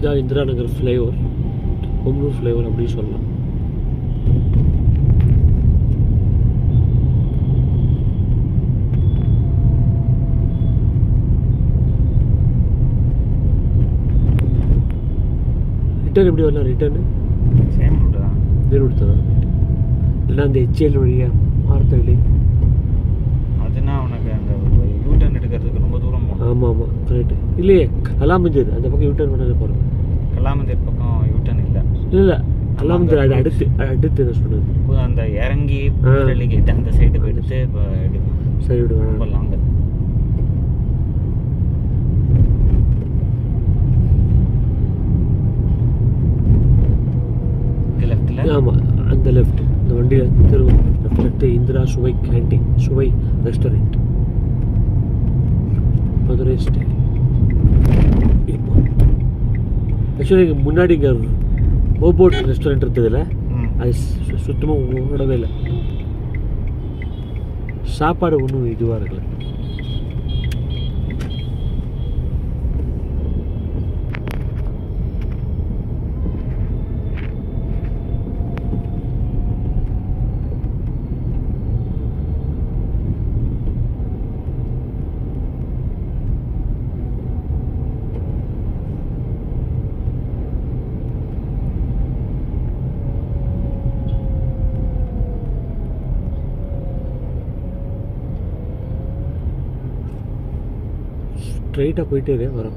இதான் இந்திரா நகர் ஃப்ளைஓவர் கொம்னூர் ஃப்ளைஓவர் அப்படின்னு சொல்லலாம் ரிட்டர்ன் எப்படி வரலாம் ரிட்டர்னு சேம் ரூட்டு தான் இதே ரூட் தான் இல்லைன்னா அந்த ஹெச்எல் வழியாக மார்த்தள்ளி அதுனா உனக்கு அந்த யூ டர்ன் எடுக்கிறதுக்கு ரொம்ப தூரம் போகணும் ஆமாம் ஆமாம் கரெக்டு இல்லையே கலாமஞ்சர் அந்த பக்கம் யூட்டர்ன் பண்ணாலே போகிறோம் கல்லாமந்தீர் பக்கம் யூ டர்ன் இல்லை இல்லை இல்லை கலாமஞ்சர் அது அடுத்து அது அடுத்து நான் சொன்னது இப்போ அந்த இறங்கி ஆ. புதுடெல்லி கேட்டு அந்த சைடு போயிட்டு இப்போ எடுக்கணும் சரி விடு ரொம்ப வேணாம் லாங்கு இது லெஃப்ட்டில் ஆமாம் அந்த லெஃப்ட் இந்த வண்டியில் தெரு லெஃப்ட் லெஃப்ட் இந்திரா சுவை கேண்டீன் சுவை ரெஸ்டாரண்ட் மதுரை ஸ்டைல் இப்போ ஆக்சுவலி இங்கே முன்னாடி இங்கே ரோபோட் ரெஸ்டாரண்ட் இருந்ததுல அது சுத்தமாக ஓடவே இல்லை சாப்பாடு ஒன்றும் இதுவாக இருக்கல ஸ்ட்ரைட்டாக போயிட்டே இரு, வரோம்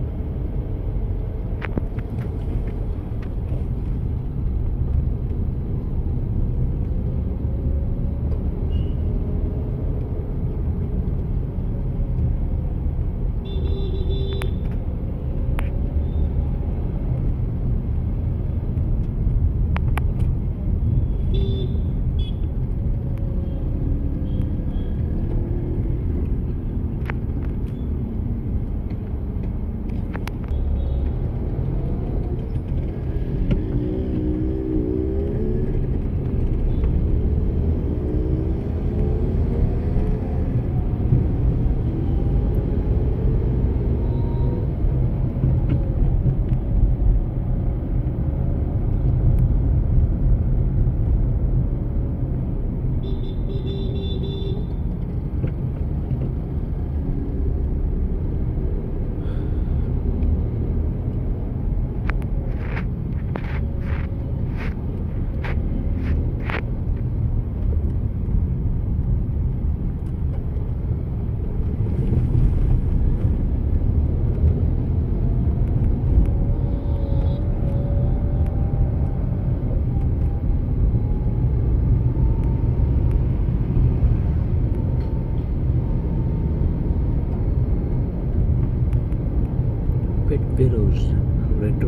பெட் வேரோஸ் ரெட்ரோ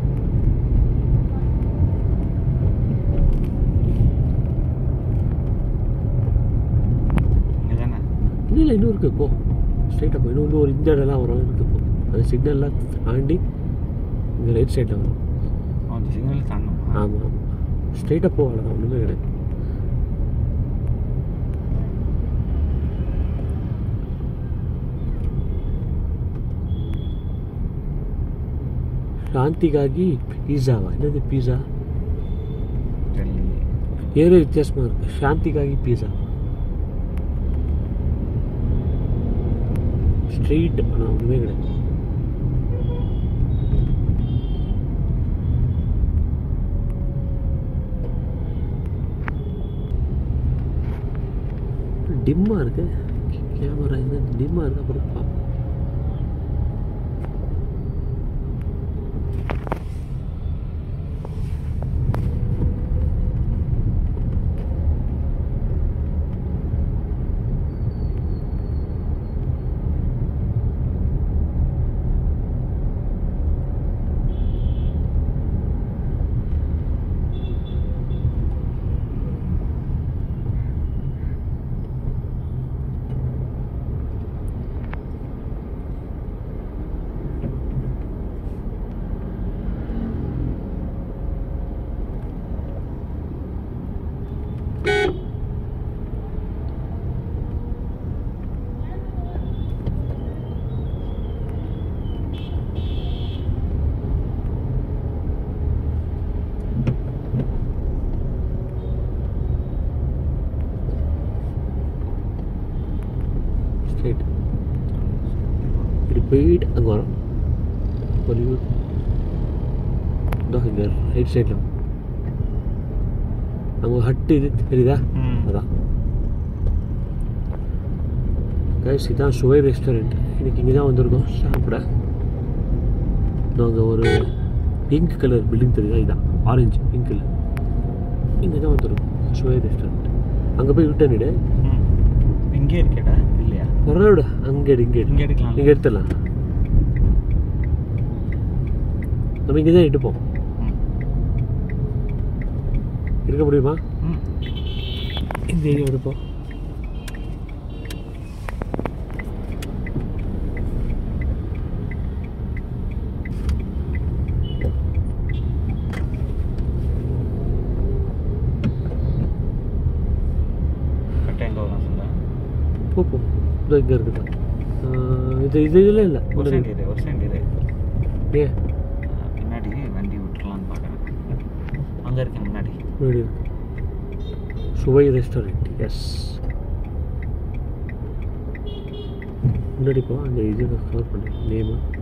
இங்கே தானே இல்லை இல்லை இன்னும் இருக்கு போ ஸ்ட்ரைட்டாக போ இன்னும் இன்னும் ஒரு இந்த இடம்லாம் வரும் இருக்கு போ அந்த சிக்னல்லாம் தாண்டி இங்கே ரைட் சைடில் வரும் அந்த சிக்னல் தாண்டணும் ஆமாம் ஆமாம் ஸ்ட்ரைட்டாக போ அவ்வளோதான் ஒன்றுமே கிடையாது சாந்திக்காகி பீஸாவா என்னது பீஸா டெல்லி ஏதோ வித்தியாசமாக இருக்கு சாந்திக்காகி பீஸா ஸ்ட்ரெயிட் ஆனால் ஒன்றுமே கிடையாது டிம்மாக இருக்கு கேமரா என்ன டிம்மாக இருக்கு அப்புறம் பா போயிட்டு அங்கே வரோம் ஒரு யூ இதோ இங்கே ரைட் சைடில் அங்கே ஹட்டு இது தெரியுதா ம் அதான் கைஸ் இதான் சுவை ரெஸ்டாரண்ட் இன்னைக்கு இங்கே தான் வந்திருக்கோம் சாப்பிட நாங்கள் ஒரு பிங்க் கலர் பில்டிங் தெரியுதா இதான் ஆரஞ்சு பிங்க் கலர் இங்கே தான் வந்திருக்கோம் சுவை ரெஸ்டாரண்ட் அங்கே போய் ரிட்டர்ன் இடு ம் இங்கே இருக்கேடா இல்லையா பரவாயில்ல அங்கே எடு இங்கே எடு இங்கே எடுக்கலாம் இங்கே எடுத்துடலாம் நம்ம இங்கே தான் எடுப்போம் ம் இருக்க முடியுமா ம் இந்த ஏரியா எடுப்போம் கரெக்டாக எங்கே வரும் சொல்ல போ போ இதோ இங்கே இருக்குது ஆஹ் இது இது இல்லை இல்லை ஒரு செகண்ட் இரு ஒரு செகண்ட் இரு ஏன் அஹ் பின்னாடி வண்டி விட்டுறலான்னு பார்க்குறேன் அங்கே இருக்கு முன்னாடி முன்னாடி இருக்கு சுவை ரெஸ்டாரண்ட் எஸ் முன்னாடி போ அந்த இது கவர் பண்ணு நேமு